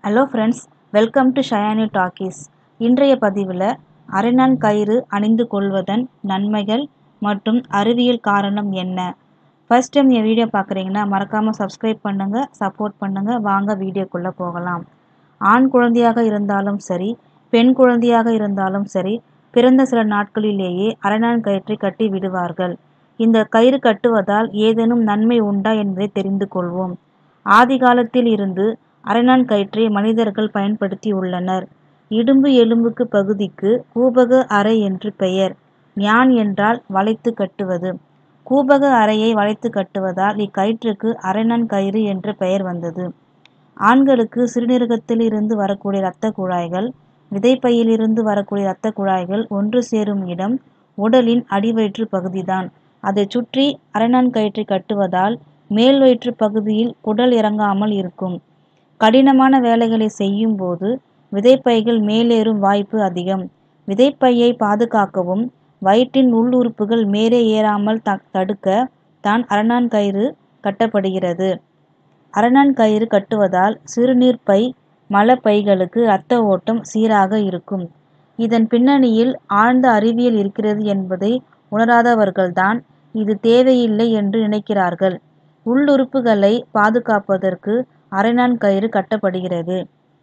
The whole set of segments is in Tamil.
hello friends welcome to Shayani talkies இன்றைய பதிவில் அரைநான் கயிறு அணிந்து கொள்வதன் நன்மைகள் மற்றும் அறிவியல் காரணம் என்ன ஃபர்ஸ்ட் டைம் என் வீடியோ பார்க்குறீங்கன்னா மறக்காமல் சப்ஸ்கிரைப் பண்ணுங்கள் சப்போர்ட் பண்ணுங்கள் வாங்க வீடியோக்குள்ளே போகலாம் ஆண் குழந்தையாக இருந்தாலும் சரி பெண் குழந்தையாக இருந்தாலும் சரி பிறந்த சில நாட்களிலேயே அரைநான் கயிற்றை கட்டி விடுவார்கள் இந்த கயிறு கட்டுவதால் ஏதேனும் நன்மை உண்டா என்பதை தெரிந்து கொள்வோம் ஆதி காலத்தில் இருந்து அரைநான் கயிற்றை மனிதர்கள் பயன்படுத்தி உள்ளனர் இடும்பு எலும்புக்கு பகுதிக்கு கூபக அறை என்று பெயர் ஞான் என்றால் வளைத்து கட்டுவது கூபக அறையை வளைத்து கட்டுவதால் இக்கயிற்றுக்கு அரைநான் கயிறு என்ற பெயர் வந்தது ஆண்களுக்கு சிறுநீரகத்திலிருந்து வரக்கூடிய இரத்த குழாய்கள் விதைப்பையிலிருந்து வரக்கூடிய இரத்த குழாய்கள் ஒன்று சேரும் இடம் உடலின் அடிவயிற்று பகுதிதான் அதை சுற்றி அரைநான் கயிற்றை கட்டுவதால் மேல் வயிற்று பகுதியில் குடல் இறங்காமல் இருக்கும் கடினமான வேலைகளை செய்யும் போது விதைப்பைகள் மேலேறும் வாய்ப்பு அதிகம் விதைப்பையை பாதுகாக்கவும் வயிற்றின் உள் உறுப்புகள் மேலே ஏறாமல் த தடுக்க தான் அரைநான் கயிறு கட்டப்படுகிறது அரைநான் கயிறு கட்டுவதால் சிறுநீர்ப்பை மலப்பைகளுக்கு இரத்த ஓட்டம் சீராக இருக்கும் இதன் பின்னணியில் ஆழ்ந்த அறிவியல் இருக்கிறது என்பதை உணராதவர்கள்தான் இது தேவையில்லை என்று நினைக்கிறார்கள் உள்ளுறுப்புகளை பாதுகாப்பதற்கு அரைநான் கயிறு கட்டப்படுகிறது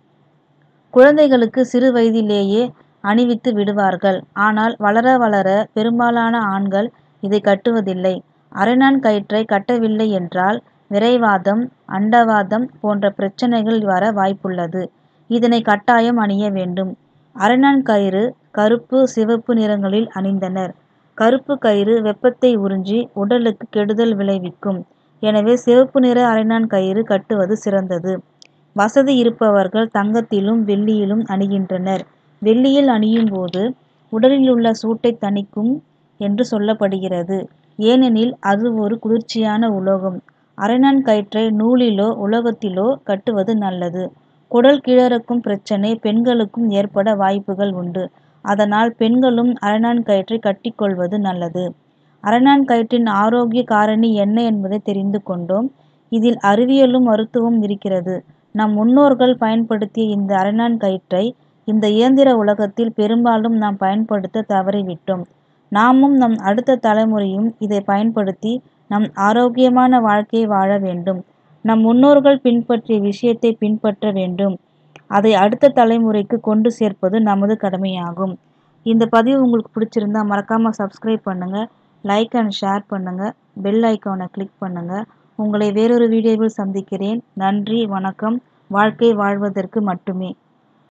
குழந்தைகளுக்கு சிறு வயதிலேயே அணிவித்து விடுவார்கள் ஆனால் வளர வளர பெரும்பாலான ஆண்கள் இதை கட்டுவதில்லை அரைநான் கயிற்றை கட்டவில்லை என்றால் விரைவாதம் அண்டவாதம் போன்ற பிரச்சனைகள் வர வாய்ப்புள்ளது இதனை கட்டாயம் அணிய வேண்டும் அரைநான் கயிறு கருப்பு சிவப்பு நிறங்களில் அணிந்தனர் கருப்பு கயிறு வெப்பத்தை உறிஞ்சி உடலுக்கு கெடுதல் விளைவிக்கும் எனவே சிவப்பு நிற அரைநான் கயிறு கட்டுவது சிறந்தது வசதி இருப்பவர்கள் தங்கத்திலும் வெள்ளியிலும் அணிகின்றனர் வெள்ளியில் அணியும் போது உடலில் உள்ள சூட்டை தணிக்கும் என்று சொல்லப்படுகிறது ஏனெனில் அது ஒரு குளிர்ச்சியான உலோகம் அரைநான் கயிற்றை நூலிலோ உலோகத்திலோ கட்டுவது நல்லது குடல் கிளறக்கும் பிரச்சனை பெண்களுக்கும் ஏற்பட வாய்ப்புகள் உண்டு அதனால் பெண்களும் அரைநான் கயிற்றை கட்டிக்கொள்வது நல்லது அரைநான் கயிற்றின் ஆரோக்கிய காரணி என்ன என்பதை தெரிந்து கொண்டோம் இதில் அறிவியலும் மருத்துவம் இருக்கிறது நம் முன்னோர்கள் பயன்படுத்திய இந்த அரைநான் கயிற்றை இந்த இயந்திர உலகத்தில் பெரும்பாலும் நாம் பயன்படுத்த தவறிவிட்டோம் நாமும் நம் அடுத்த தலைமுறையும் இதை பயன்படுத்தி நம் ஆரோக்கியமான வாழ்க்கையை வாழ வேண்டும் நம் முன்னோர்கள் பின்பற்றிய விஷயத்தை பின்பற்ற வேண்டும் அதை அடுத்த தலைமுறைக்கு கொண்டு சேர்ப்பது நமது கடமையாகும் இந்த பதிவு உங்களுக்கு பிடிச்சிருந்தா மறக்காமல் சப்ஸ்கிரைப் பண்ணுங்கள் லைக் அண்ட் ஷேர் பண்ணுங்கள் பெல் ஐக்கானை கிளிக் பண்ணுங்கள் உங்களை வேறொரு வீடியோவில் சந்திக்கிறேன் நன்றி வணக்கம் வாழ்க்கை வாழ்வதற்கு மட்டுமே